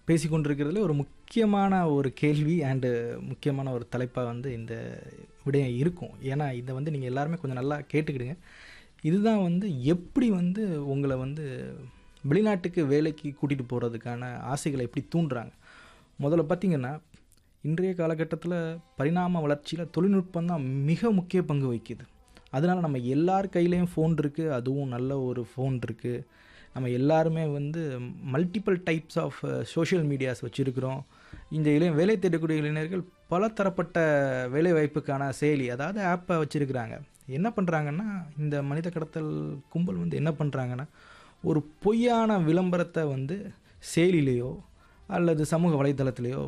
பேசிக்கொண்டிருக்கிறதுல ஒரு முக்கியமான ஒரு கேள்வி அண்டு முக்கியமான ஒரு தலைப்பாக வந்து இந்த விடயம் இருக்கும் ஏன்னா இதை வந்து நீங்கள் எல்லாருமே கொஞ்சம் நல்லா கேட்டுக்கிடுங்க இதுதான் வந்து எப்படி வந்து உங்களை வந்து வெளிநாட்டுக்கு வேலைக்கு கூட்டிகிட்டு போகிறதுக்கான ஆசைகளை எப்படி தூண்டுறாங்க முதல்ல பார்த்தீங்கன்னா இன்றைய காலகட்டத்தில் பரிணாம வளர்ச்சியில் தொழில்நுட்பம் தான் மிக முக்கிய பங்கு வகிக்குது அதனால் நம்ம எல்லார் கையிலையும் ஃபோன் இருக்குது அதுவும் நல்ல ஒரு ஃபோன் இருக்குது நம்ம எல்லாருமே வந்து multiple types of social medias வச்சுருக்கிறோம் இந்த இளைய வேலை தேடக்கூடிய இளைஞர்கள் பல தரப்பட்ட வேலை வாய்ப்புக்கான செயலி அதாவது ஆப்பை வச்சுருக்கிறாங்க என்ன பண்ணுறாங்கன்னா இந்த மனித கடத்தல் கும்பல் வந்து என்ன பண்ணுறாங்கன்னா ஒரு பொய்யான விளம்பரத்தை வந்து செயலிலேயோ அல்லது சமூக வலைத்தளத்திலேயோ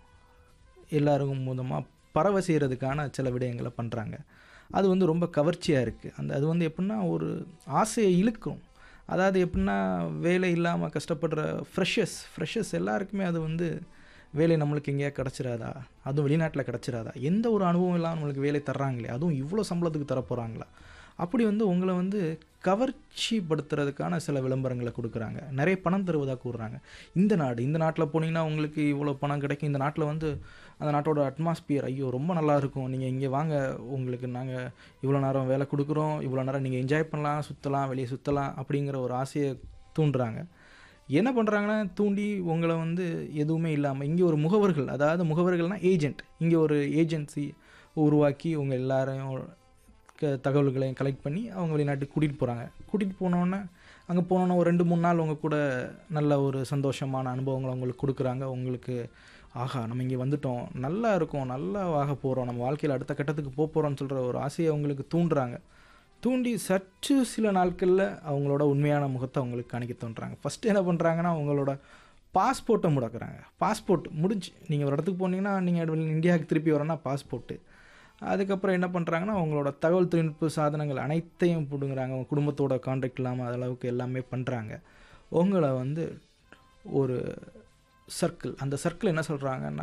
எல்லாருக்கும் மூலமாக பரவ செய்கிறதுக்கான சில விடயங்களை பண்ணுறாங்க அது வந்து ரொம்ப கவர்ச்சியாக இருக்குது அந்த அது வந்து எப்படின்னா ஒரு ஆசையை இழுக்கும் அதாவது எப்படின்னா வேலை இல்லாமல் கஷ்டப்படுற ஃப்ரெஷர்ஸ் ஃப்ரெஷர்ஸ் எல்லாருக்குமே அது வந்து வேலை நம்மளுக்கு எங்கேயா கிடச்சிராதா அதுவும் வெளிநாட்டில் கிடச்சிராதா எந்த ஒரு அனுபவம் இல்லாமல் நம்மளுக்கு வேலை தர்றாங்களே அதுவும் இவ்வளோ சம்பளத்துக்கு தர போகிறாங்களா அப்படி வந்து உங்களை வந்து கவர்ச்சி படுத்துறதுக்கான சில விளம்பரங்களை கொடுக்குறாங்க நிறைய பணம் தருவதாக கூறுறாங்க இந்த நாடு இந்த நாட்டில் போனீங்கன்னா உங்களுக்கு இவ்வளோ பணம் கிடைக்கும் இந்த நாட்டில் வந்து அந்த நாட்டோட அட்மாஸ்பியர் ஐயோ ரொம்ப நல்லா இருக்கும் நீங்கள் இங்கே வாங்க உங்களுக்கு நாங்கள் இவ்வளோ நேரம் வேலை கொடுக்குறோம் இவ்வளோ நேரம் நீங்கள் என்ஜாய் பண்ணலாம் சுற்றலாம் வெளியே சுற்றலாம் அப்படிங்கிற ஒரு ஆசையை தூண்டுறாங்க என்ன பண்ணுறாங்கன்னா தூண்டி உங்களை வந்து எதுவுமே இல்லாமல் இங்கே ஒரு முகவர்கள் அதாவது முகவர்கள்னால் ஏஜென்ட் இங்கே ஒரு ஏஜென்சி உருவாக்கி உங்கள் எல்லாரையும் க தகவல்களையும் கலெக்ட் பண்ணி அவங்க வெளிநாட்டுக்கு கூட்டிகிட்டு போகிறாங்க கூட்டிகிட்டு போனோன்னே அங்கே போனோன்னே ஒரு ரெண்டு மூணு நாள் உங்கள் கூட நல்ல ஒரு சந்தோஷமான அனுபவங்களை உங்களுக்கு கொடுக்குறாங்க உங்களுக்கு ஆஹா நம்ம இங்கே வந்துட்டோம் நல்லா இருக்கும் நல்லா ஆக போகிறோம் நம்ம வாழ்க்கையில் அடுத்த கட்டத்துக்கு போக போகிறோம்னு சொல்கிற ஒரு ஆசையை அவங்களுக்கு தூண்டுறாங்க தூண்டி சற்று சில நாட்களில் அவங்களோட உண்மையான முகத்தை அவங்களுக்கு காணிக்க தோன்றாங்க ஃபஸ்ட்டு என்ன பண்ணுறாங்கன்னா அவங்களோட பாஸ்போர்ட்டை முடக்கிறாங்க பாஸ்போர்ட் முடிஞ்சு நீங்கள் ஒரு இடத்துக்கு போனீங்கன்னா நீங்கள் இந்தியாவுக்கு திருப்பி வரேன்னா பாஸ்போர்ட்டு அதுக்கப்புறம் என்ன பண்ணுறாங்கன்னா அவங்களோட தகவல் தொழில்நுட்ப சாதனங்கள் அனைத்தையும் பிடுங்குறாங்க அவங்க குடும்பத்தோட கான்டாக்ட் இல்லாமல் அளவுக்கு எல்லாமே பண்ணுறாங்க உங்களை வந்து ஒரு சர்க்கிள் அந்த சர்க்கிள் என்ன சொல்கிறாங்கன்னா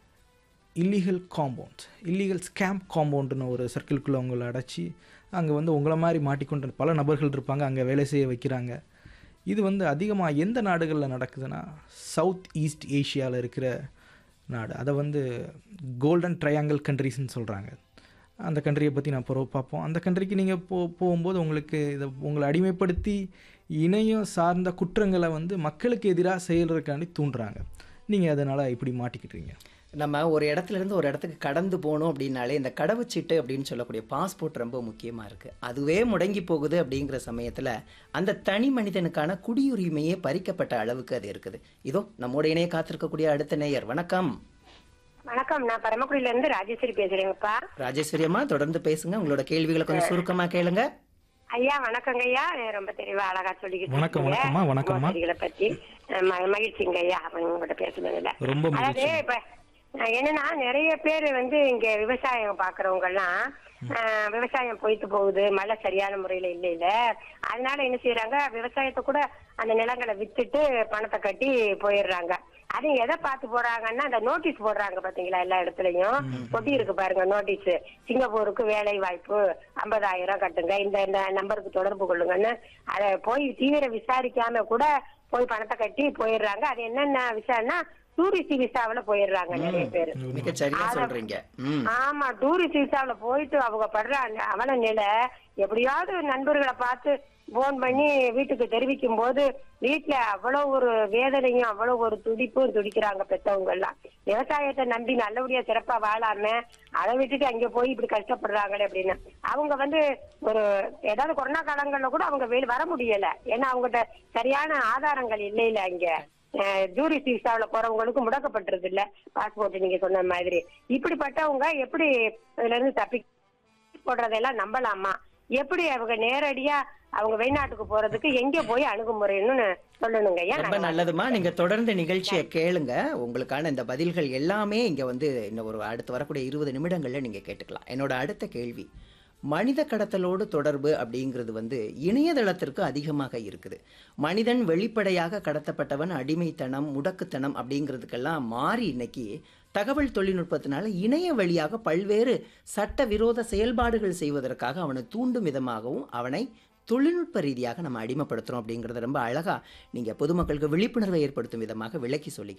இல்லீகல் காம்பவுண்ட்ஸ் இல்லீகல் ஸ்கேம் காம்பவுண்டுன்னு ஒரு சர்க்கிள்குள்ளே அவங்கள அடைச்சி அங்கே வந்து உங்களை மாதிரி மாட்டிக்கொண்டு பல நபர்கள் இருப்பாங்க அங்கே வேலை செய்ய வைக்கிறாங்க இது வந்து அதிகமாக எந்த நாடுகளில் நடக்குதுன்னா சவுத் ஈஸ்ட் ஏஷியாவில் இருக்கிற நாடு அதை வந்து கோல்டன் ட்ரையாங்கிள் கண்ட்ரிஸ்ன்னு சொல்கிறாங்க அந்த கண்ட்ரியை பற்றி நான் பிறகு பார்ப்போம் அந்த கண்ட்ரிக்கு நீங்கள் போ போகும்போது உங்களுக்கு இதை உங்களை அடிமைப்படுத்தி இணையம் சார்ந்த குற்றங்களை வந்து மக்களுக்கு எதிராக செயல்றதுக்காண்டி தூண்டுறாங்க நீங்கள் அதனால் இப்படி மாட்டிக்கிட்டீங்க நம்ம ஒரு இடத்துல இருந்து ஒரு இடத்துக்கு கடந்து போகணும் அப்படின்னாலே இந்த கடவுச்சீட்டு அப்படின்னு சொல்லக்கூடிய பாஸ்போர்ட் ரொம்ப முக்கியமாக இருக்குது அதுவே முடங்கி போகுது அப்படிங்கிற சமயத்தில் அந்த தனி மனிதனுக்கான குடியுரிமையே பறிக்கப்பட்ட அளவுக்கு அது இருக்குது இதோ நம்மோட இணைய காத்திருக்கக்கூடிய அடுத்த நேயர் வணக்கம் வணக்கம் நான் பரமக்குடியில இருந்து ராஜேஸ்வரி பேசுறேங்கப்பா ராஜேஸ்வரி அம்மா தொடர்ந்து பேசுங்க உங்களோட கேள்விகளை கொஞ்சம் சுருக்கமா கேளுங்க ஐயா வணக்கங்க ஐயா ரொம்ப தெளிவா அழகா சொல்லிக்கிட்டு வணக்கம், இருக்கீங்க. வணக்கம்மா, வணக்கம்மா. மோசடிகளை பத்தி அஹ் ம- மகிழ்ச்சிங்க ஐயா உங்ககிட்ட பேசுனதுல ரொம்ப அதாவது இப்ப அஹ் என்னன்னா நிறைய பேர் வந்து இங்க விவசாயம் பாக்குறவங்க எல்லாம் அஹ், விவசாயம் போயிட்டு போகுது மழை சரியான முறையில இல்ல இல்ல அதனால என்ன செய்யறாங்க விவசாயத்தை கூட அந்த நிலங்களை வித்துட்டு பணத்தை கட்டி போயிடுறாங்க அது எதை பார்த்து போறாங்கன்னா அந்த நோட்டீஸ் போடுறாங்க பாத்தீங்களா எல்லா இடத்துலயும் கொட்டி இருக்கு பாருங்க நோட்டீஸ் சிங்கப்பூருக்கு வேலை வாய்ப்பு ஐம்பதாயிரம் கட்டுங்க இந்த இந்த நம்பருக்கு தொடர்பு கொள்ளுங்கன்னு அதை போய் தீவிர விசாரிக்காம கூட போய் பணத்தை கட்டி போயிடுறாங்க அது என்னென்ன விசாரணா டூரிஸ்ட் விசாவுல போயிடுறாங்க நிறைய பேர் மிக சரியா சொல்றீங்க ம் ஆமா டூரிஸ்ட் விசாவுல போயிட்டு அவங்க படுற அந்த அவல நிலை எப்படியாவது நண்பர்களை பார்த்து போன் பண்ணி வீட்டுக்கு தெரிவிக்கும் போது வீட்டுல அவ்வளவு ஒரு வேதனையும் அவ்வளவு ஒரு துடிப்பும் துடிக்கிறாங்க பெத்தவங்க எல்லாம் விவசாயத்தை நம்பி நல்லபடியா சிறப்பா வாழாம அதை விட்டுட்டு அங்க போய் இப்படி கஷ்டப்படுறாங்களே அப்படின்னு அவங்க வந்து ஒரு ஏதாவது கொரோனா காலங்கள்ல கூட அவங்க வெளி வர முடியல ஏன்னா அவங்ககிட்ட சரியான ஆதாரங்கள் இல்லையில அங்க டூரிஸ்ட் விசாவுல போறவங்களுக்கு முடக்கப்பட்டிருது இல்ல பாஸ்போர்ட் நீங்க சொன்ன மாதிரி இப்படிப்பட்டவங்க எப்படி இதுல இருந்து தப்பி போடுறதெல்லாம் நம்பலாமா எப்படி அவங்க நேரடியா அவங்க வெளிநாட்டுக்கு போறதுக்கு எங்க போய் அணுகுமுறைன்னு சொல்லணுங்க ஐயா ரொம்ப நல்லதுமா நீங்க தொடர்ந்து நிகழ்ச்சியை கேளுங்க உங்களுக்கான இந்த பதில்கள் எல்லாமே இங்க வந்து இன்னும் ஒரு அடுத்து வரக்கூடிய இருபது நிமிடங்கள்ல நீங்க கேட்டுக்கலாம் என்னோட அடுத்த கேள்வி மனித கடத்தலோடு தொடர்பு அப்படிங்கிறது வந்து இணையதளத்திற்கு அதிகமாக இருக்குது மனிதன் வெளிப்படையாக கடத்தப்பட்டவன் அடிமைத்தனம் முடக்குத்தனம் அப்படிங்கிறதுக்கெல்லாம் மாறி இன்னைக்கு தகவல் தொழில்நுட்பத்தினால இணைய வழியாக பல்வேறு சட்டவிரோத செயல்பாடுகள் செய்வதற்காக அவனை தூண்டும் விதமாகவும் அவனை தொழில்நுட்ப ரீதியாக நம்ம அடிமைப்படுத்துறோம் அப்படிங்கிறத ரொம்ப அழகா நீங்க பொதுமக்களுக்கு விழிப்புணர்வை ஏற்படுத்தும் விதமாக விளக்கி சொல்லி